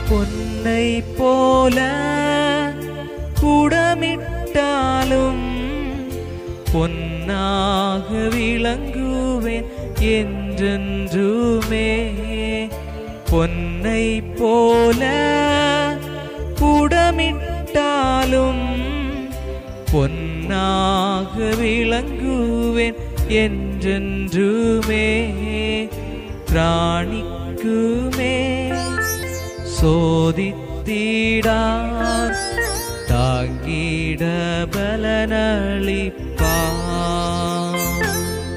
பொன்னை போல புடமிட்டாலும் பொன்னாக விளங்குவேன் என்றென்றுமே பொன்னை போல புடமிட்டாலும் பொன்னாக விளங்குவேன் என்றென்றுமே பிராணிக்குமே சோதித்திடார் தாங்கிட பலனளிப்பார்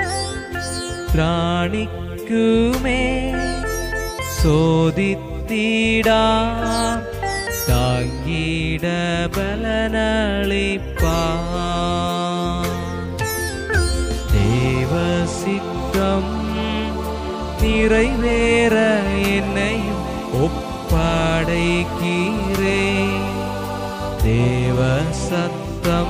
பிராணிக்குமே சோதித்திடா தாங்கிட பலனளிப்பார் தேவ சித்தம் நிறைவேற என்னையும் ஒப்படைக்கிறே தேவ சத்தம்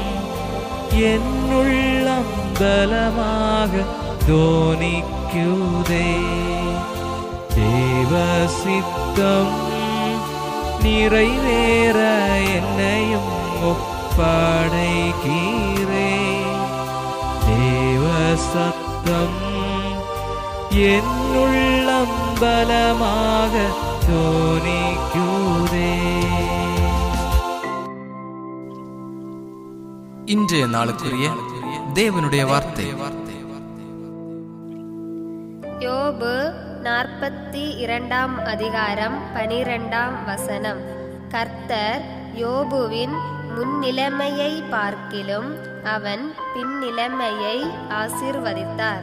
என்னுள்ளம் பலமாக தோனிக்குதே தேவ சித்தம் நிறைவேற என்னையும் ஒப்படைக்கிறே தேவ சத்தம் என்னுள்ளம் பலமாக தோனிக்குதே இன்றைய நாளுக்குரிய தேவனுடைய வார்த்தை யோபு நாற்பத்தி இரண்டாம் அதிகாரம் பனிரெண்டாம் வசனம் கர்த்தர் யோபுவின் முன்னிலைமையை பார்க்கிலும் அவன் பின்னிலைமையை ஆசீர்வதித்தார்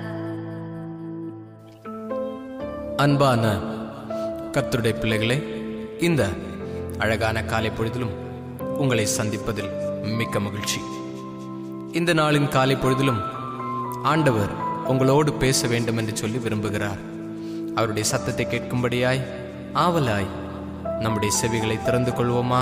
அன்பான கர்த்தருடைய பிள்ளைகளே இந்த அழகான காலை பொழுதிலும் உங்களை சந்திப்பதில் மிக்க மகிழ்ச்சி இந்த நாளின் காலை பொழுதிலும் ஆண்டவர் உங்களோடு பேச வேண்டும் என்று சொல்லி விரும்புகிறார் அவருடைய சத்தத்தை கேட்கும்படியாய் ஆவலாய் நம்முடைய செவிகளை திறந்து கொள்வோமா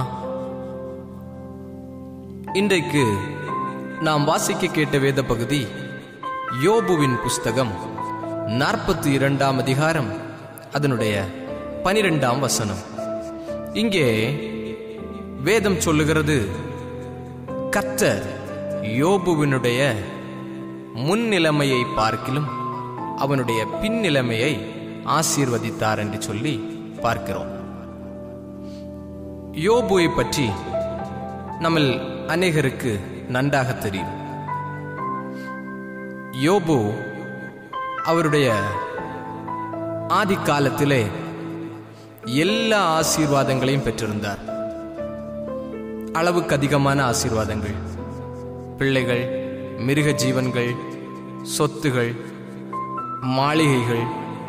இன்றைக்கு நாம் வாசிக்க கேட்ட வேத பகுதி யோபுவின் புஸ்தகம் நாற்பத்தி இரண்டாம் அதிகாரம் அதனுடைய பனிரெண்டாம் வசனம் இங்கே வேதம் சொல்லுகிறது கர்த்தர் யோபுவினுடைய முன்னிலைமையை பார்க்கிலும் அவனுடைய பின்னிலைமையை ஆசீர்வதித்தார் என்று சொல்லி பார்க்கிறோம் யோபுவை பற்றி நம்மில் அநேகருக்கு நன்றாக தெரியும் யோபு அவருடைய ஆதி காலத்திலே எல்லா ஆசீர்வாதங்களையும் பெற்றிருந்தார் அளவுக்கு அதிகமான ஆசீர்வாதங்கள் பிள்ளைகள் மிருக ஜீவன்கள் சொத்துகள் மாளிகைகள்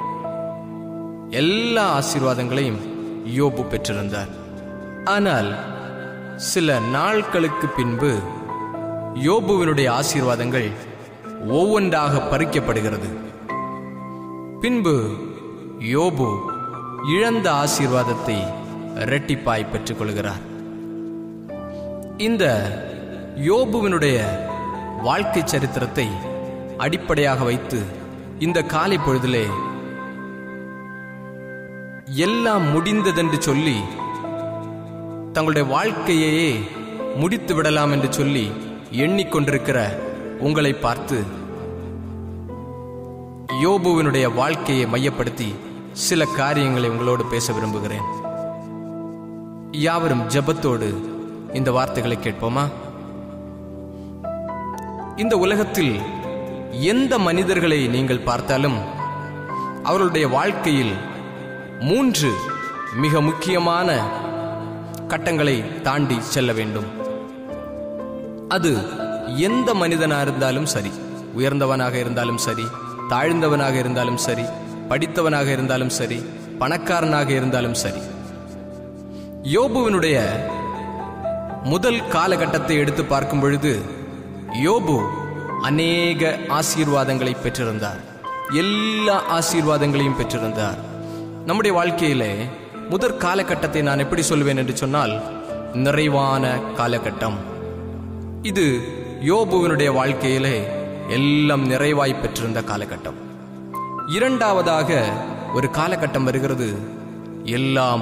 எல்லா ஆசீர்வாதங்களையும் யோபு பெற்றிருந்தார் ஆனால் சில நாட்களுக்கு பின்பு யோபுவினுடைய ஆசீர்வாதங்கள் ஒவ்வொன்றாக பறிக்கப்படுகிறது பின்பு யோபு இழந்த ஆசீர்வாதத்தை இரட்டிப்பாய் பெற்றுக்கொள்கிறார் இந்த யோபுவினுடைய வாழ்க்கை சரித்திரத்தை அடிப்படையாக வைத்து இந்த காலை பொழுதிலே எல்லாம் முடிந்ததென்று சொல்லி தங்களுடைய வாழ்க்கையையே முடித்து விடலாம் என்று சொல்லி எண்ணிக்கொண்டிருக்கிற உங்களை பார்த்து யோபுவினுடைய வாழ்க்கையை மையப்படுத்தி சில காரியங்களை உங்களோடு பேச விரும்புகிறேன் யாவரும் ஜெபத்தோடு இந்த வார்த்தைகளை கேட்போமா இந்த உலகத்தில் எந்த மனிதர்களை நீங்கள் பார்த்தாலும் அவர்களுடைய வாழ்க்கையில் மூன்று மிக முக்கியமான கட்டங்களை தாண்டி செல்ல வேண்டும் அது எந்த மனிதனா இருந்தாலும் சரி உயர்ந்தவனாக இருந்தாலும் சரி தாழ்ந்தவனாக இருந்தாலும் சரி படித்தவனாக இருந்தாலும் சரி பணக்காரனாக இருந்தாலும் சரி யோபுவினுடைய முதல் காலகட்டத்தை எடுத்து பார்க்கும் பொழுது யோபு அநேக ஆசீர்வாதங்களை பெற்றிருந்தார் எல்லா ஆசீர்வாதங்களையும் பெற்றிருந்தார் நம்முடைய வாழ்க்கையிலே முதற் காலகட்டத்தை நான் எப்படி சொல்வேன் என்று சொன்னால் நிறைவான காலகட்டம் இது யோபுவினுடைய வாழ்க்கையிலே எல்லாம் நிறைவாய் பெற்றிருந்த காலகட்டம் இரண்டாவதாக ஒரு காலகட்டம் வருகிறது எல்லாம்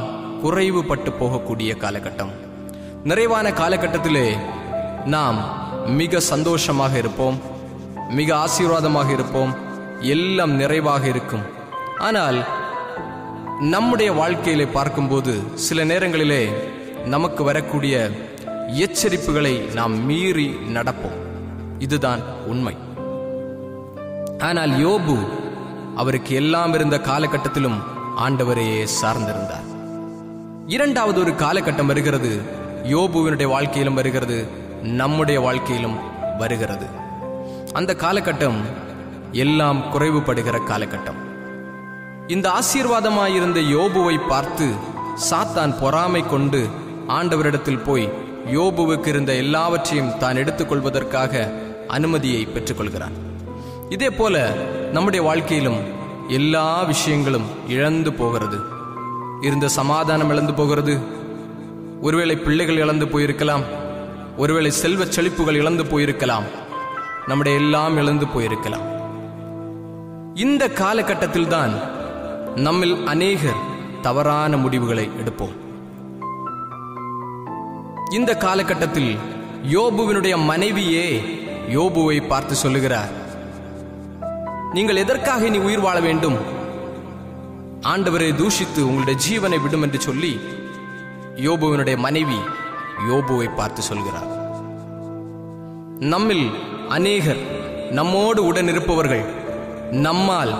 குறைவுபட்டு போகக்கூடிய காலகட்டம் நிறைவான காலகட்டத்திலே நாம் மிக சந்தோஷமாக இருப்போம் மிக ஆசீர்வாதமாக இருப்போம் எல்லாம் நிறைவாக இருக்கும் ஆனால் நம்முடைய வாழ்க்கையிலே பார்க்கும்போது சில நேரங்களிலே நமக்கு வரக்கூடிய எச்சரிப்புகளை நாம் மீறி நடப்போம் இதுதான் உண்மை ஆனால் யோபு அவருக்கு எல்லாம் இருந்த காலகட்டத்திலும் ஆண்டவரையே சார்ந்திருந்தார் இரண்டாவது ஒரு காலகட்டம் வருகிறது யோபுவினுடைய வாழ்க்கையிலும் வருகிறது நம்முடைய வாழ்க்கையிலும் வருகிறது அந்த காலகட்டம் எல்லாம் குறைவுபடுகிற காலகட்டம் இந்த ஆசீர்வாதமாயிருந்த யோபுவை பார்த்து சாத்தான் பொறாமை கொண்டு ஆண்டவரிடத்தில் போய் யோபுவுக்கு இருந்த எல்லாவற்றையும் தான் எடுத்துக்கொள்வதற்காக அனுமதியை பெற்றுக்கொள்கிறான் இதே போல நம்முடைய வாழ்க்கையிலும் எல்லா விஷயங்களும் இழந்து போகிறது இருந்த சமாதானம் இழந்து போகிறது ஒருவேளை பிள்ளைகள் இழந்து போயிருக்கலாம் ஒருவேளை செல்வச் செழிப்புகள் இழந்து போயிருக்கலாம் நம்முடைய எல்லாம் இழந்து போயிருக்கலாம் இந்த காலகட்டத்தில் தான் நம்மில் அநேகர் தவறான முடிவுகளை எடுப்போம் இந்த காலகட்டத்தில் யோபுவினுடைய மனைவியே யோபுவை பார்த்து சொல்லுகிறார் நீங்கள் எதற்காக இனி உயிர் வாழ வேண்டும் ஆண்டவரை தூஷித்து உங்களுடைய ஜீவனை விடும் என்று சொல்லி யோபுவினுடைய மனைவி யோபுவை பார்த்து சொல்கிறார் நம்மில் அநேகர் நம்மோடு உடன் இருப்பவர்கள் நம்மால்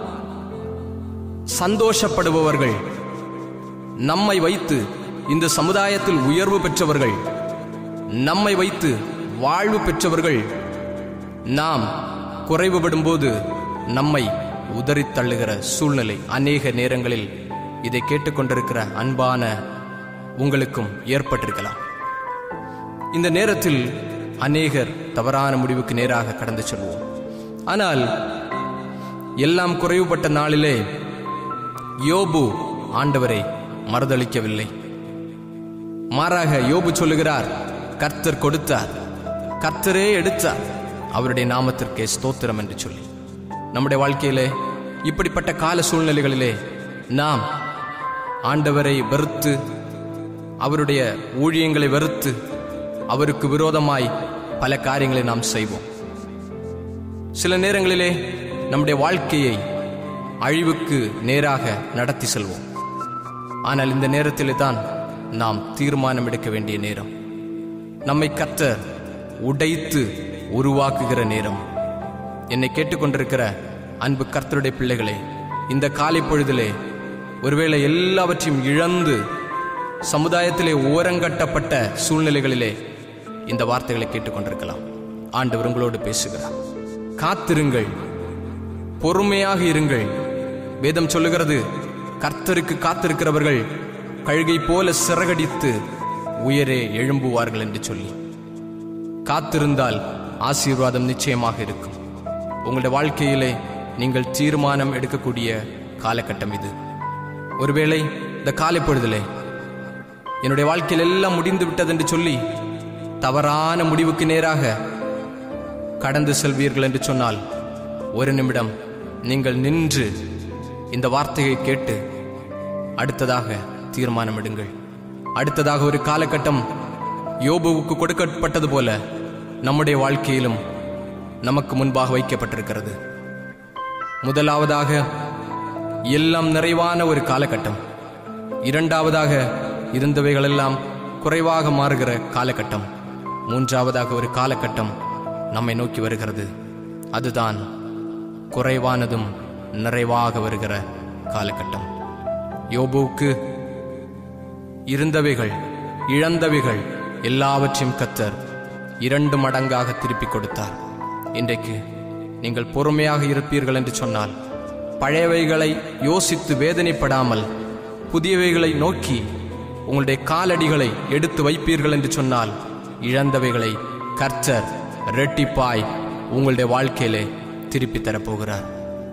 சந்தோஷப்படுபவர்கள் நம்மை வைத்து இந்த சமுதாயத்தில் உயர்வு பெற்றவர்கள் நம்மை வைத்து வாழ்வு பெற்றவர்கள் நாம் குறைவுபடும்போது நம்மை உதறித் தள்ளுகிற சூழ்நிலை அநேக நேரங்களில் இதை கேட்டுக்கொண்டிருக்கிற அன்பான உங்களுக்கும் ஏற்பட்டிருக்கலாம் இந்த நேரத்தில் அநேகர் தவறான முடிவுக்கு நேராக கடந்து செல்வோம் ஆனால் எல்லாம் குறைவுபட்ட நாளிலே யோபு ஆண்டவரை மறுதளிக்கவில்லை மாறாக யோபு சொல்லுகிறார் கர்த்தர் கொடுத்தார் கர்த்தரே எடுத்தார் அவருடைய நாமத்திற்கே ஸ்தோத்திரம் என்று சொல்லி நம்முடைய வாழ்க்கையிலே இப்படிப்பட்ட கால சூழ்நிலைகளிலே நாம் ஆண்டவரை வெறுத்து அவருடைய ஊழியங்களை வெறுத்து அவருக்கு விரோதமாய் பல காரியங்களை நாம் செய்வோம் சில நேரங்களிலே நம்முடைய வாழ்க்கையை அழிவுக்கு நேராக நடத்தி செல்வோம் ஆனால் இந்த நேரத்திலே தான் நாம் தீர்மானம் எடுக்க வேண்டிய நேரம் நம்மை கத்த உடைத்து உருவாக்குகிற நேரம் என்னை கேட்டுக்கொண்டிருக்கிற அன்பு கர்த்தருடைய பிள்ளைகளே இந்த காலை பொழுதிலே ஒருவேளை எல்லாவற்றையும் இழந்து சமுதாயத்திலே ஓரங்கட்டப்பட்ட சூழ்நிலைகளிலே இந்த வார்த்தைகளை கேட்டுக்கொண்டிருக்கலாம் ஆண்டவர் உங்களோடு பேசுகிறார் காத்திருங்கள் பொறுமையாக இருங்கள் வேதம் சொல்லுகிறது கர்த்தருக்கு காத்திருக்கிறவர்கள் கழுகை போல சிறகடித்து உயரே எழும்புவார்கள் என்று சொல்லி காத்திருந்தால் ஆசீர்வாதம் நிச்சயமாக இருக்கும் உங்களுடைய வாழ்க்கையிலே நீங்கள் தீர்மானம் எடுக்கக்கூடிய காலகட்டம் இது ஒருவேளை இந்த காலை பொழுதிலே என்னுடைய வாழ்க்கையில் எல்லாம் முடிந்து விட்டது என்று சொல்லி தவறான முடிவுக்கு நேராக கடந்து செல்வீர்கள் என்று சொன்னால் ஒரு நிமிடம் நீங்கள் நின்று இந்த வார்த்தையை கேட்டு அடுத்ததாக தீர்மானம் எடுங்கள் அடுத்ததாக ஒரு காலகட்டம் யோபுவுக்கு கொடுக்கப்பட்டது போல நம்முடைய வாழ்க்கையிலும் நமக்கு முன்பாக வைக்கப்பட்டிருக்கிறது முதலாவதாக எல்லாம் நிறைவான ஒரு காலகட்டம் இரண்டாவதாக இருந்தவைகளெல்லாம் குறைவாக மாறுகிற காலகட்டம் மூன்றாவதாக ஒரு காலகட்டம் நம்மை நோக்கி வருகிறது அதுதான் குறைவானதும் நிறைவாக வருகிற காலகட்டம் யோபுவுக்கு இருந்தவைகள் இழந்தவைகள் எல்லாவற்றையும் கத்தர் இரண்டு மடங்காக திருப்பிக் கொடுத்தார் இன்றைக்கு நீங்கள் பொறுமையாக இருப்பீர்கள் என்று சொன்னால் பழையவைகளை யோசித்து வேதனைப்படாமல் புதியவைகளை நோக்கி உங்களுடைய காலடிகளை எடுத்து வைப்பீர்கள் என்று சொன்னால் இழந்தவைகளை கர்த்தர் ரெட்டிப்பாய் உங்களுடைய வாழ்க்கையிலே திருப்பி தரப்போகிறார்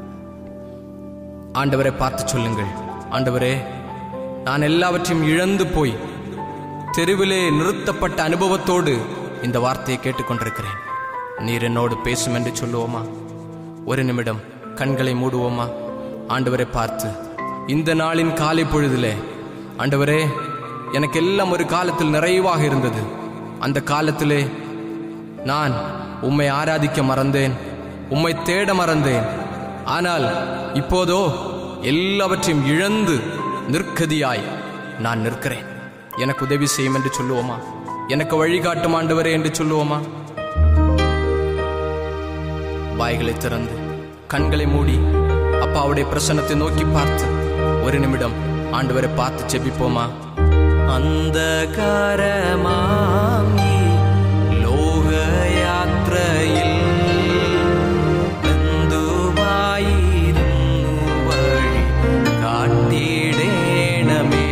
ஆண்டவரை பார்த்து சொல்லுங்கள் ஆண்டவரே நான் எல்லாவற்றையும் இழந்து போய் தெருவிலே நிறுத்தப்பட்ட அனுபவத்தோடு இந்த வார்த்தையை கேட்டுக்கொண்டிருக்கிறேன் நீர் என்னோடு பேசும் என்று சொல்லுவோமா ஒரு நிமிடம் கண்களை மூடுவோமா ஆண்டவரை பார்த்து இந்த நாளின் காலை பொழுதிலே ஆண்டவரே எனக்கு எல்லாம் ஒரு காலத்தில் நிறைவாக இருந்தது அந்த காலத்திலே நான் உம்மை ஆராதிக்க மறந்தேன் உம்மை தேட மறந்தேன் ஆனால் இப்போதோ எல்லாவற்றையும் இழந்து நிற்கதியாய் நான் நிற்கிறேன் எனக்கு உதவி செய்யும் என்று சொல்லுவோமா எனக்கு வழிகாட்டும் ஆண்டவரே என்று சொல்லுவோமா வாய்களை திறந்து கண்களை மூடி அப்பாவுடைய பிரசன்னத்தை நோக்கி பார்த்து ஒரு நிமிடம் ஆண்டவரை பார்த்து செபிப்போமா അന്ധകാരമാമി ലോകയാത്രയിൽ ബന്ധുവായിരുന്നു വഴി കാട്ടിടേണമേ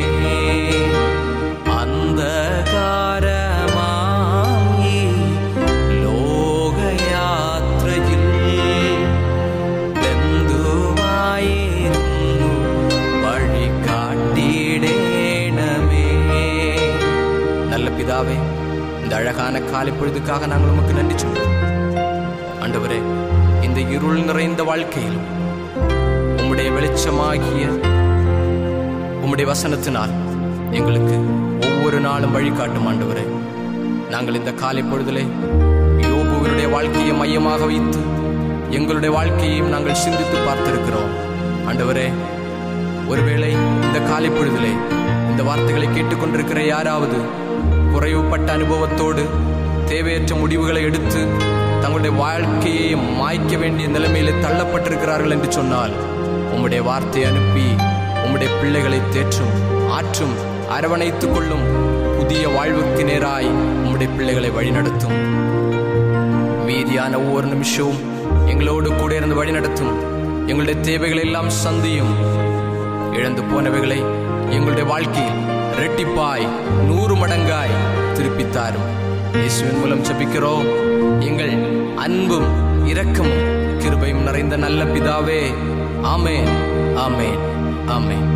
അന്ധകാരമാമി ലോകയാത്രയിൽ ബന്ധുവായിരുന്നു വഴി കാട്ടിടേണമേ நல்ல பிதாவே இந்த அழகான காலை பொழுதுக்காக நாங்கள் உமக்கு நன்றி சொல்கிறோம் ஆண்டவரே இந்த இருள் நிறைந்த வாழ்க்கையில் உம்முடைய வெளிச்சமாகிய உம்முடைய வசனத்தினால் எங்களுக்கு ஒவ்வொரு நாளும் வழிகாட்டும் ஆண்டவரே நாங்கள் இந்த காலை பொழுதிலே யோபுவினுடைய வாழ்க்கையை மையமாக வைத்து எங்களுடைய வாழ்க்கையையும் நாங்கள் சிந்தித்து பார்த்திருக்கிறோம் ஆண்டவரே ஒருவேளை இந்த காலை பொழுதிலே இந்த வார்த்தைகளை கேட்டுக்கொண்டிருக்கிற யாராவது குறைவுபட்ட அனுபவத்தோடு தேவையற்ற முடிவுகளை எடுத்து தங்களுடைய வாழ்க்கையை மாய்க்க வேண்டிய நிலைமையிலே தள்ளப்பட்டிருக்கிறார்கள் என்று சொன்னால் உம்முடைய வார்த்தையை அனுப்பி உம்முடைய பிள்ளைகளை தேற்றும் ஆற்றும் அரவணைத்துக் கொள்ளும் புதிய வாழ்வுக்கு நேராய் உம்முடைய பிள்ளைகளை வழிநடத்தும் மீதியான ஒவ்வொரு நிமிஷവും எங்களோடு கூட இருந்து வழிநடத்தும் எங்களுடைய தேவைகளை எல்லாம் சந்தியும் இழந்து போனவைகளை எங்களுடைய வாழ்க்கையில் ரெட்டிப்பாய் நூறு மடங்காய் திருப்பித் தாரும் இயேசுவின் மூலம் ஜெபிக்கிறோம் எங்கள் அன்பும் இரக்கமும் கிருபையும் நிறைந்த நல்ல பிதாவே ஆமென் ஆமென் ஆமென்